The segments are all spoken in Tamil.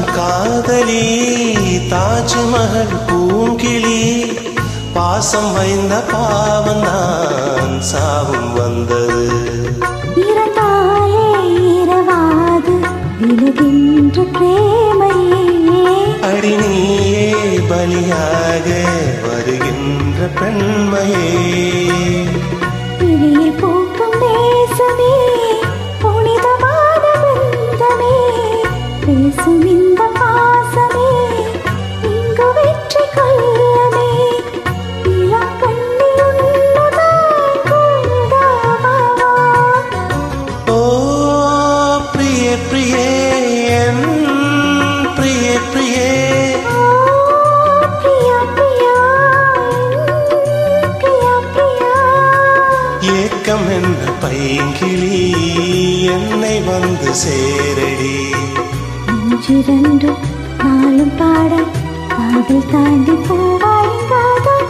காதலி தாஜ்மஹல் பூங்கிளி பாசம் வைந்த பாவம் தான் சாவும் வந்தது இறந்தாலே இரவாது விழுகின்ற பிரேமையே அடி நீயே பலியாக வருகின்ற பெண்மையே விழியில் பூக்கும் நேசமே புனிதமான பந்தமே பேசும் இந்த பாசமே இங்கு வெற்றி கொள்ளமே இளம் கண்ணில் உன்னுதான் கொண்டாவா ஓ பிரியே பிரியே என் பிரியே பிரியே பிரியா பிரியா பிரியா பிரியா ஏக்கம் என்ன பைங்கிளி என்னை வந்து சேரடி நெஞ்சிரண்டும் நாளும் பாட காதல் தாண்டி போவாய்காதல்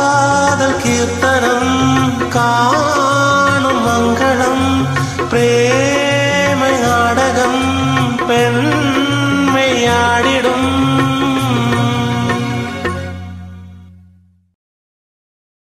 காதல் கீர்த்தனம் காணும் மங்களம் பிரே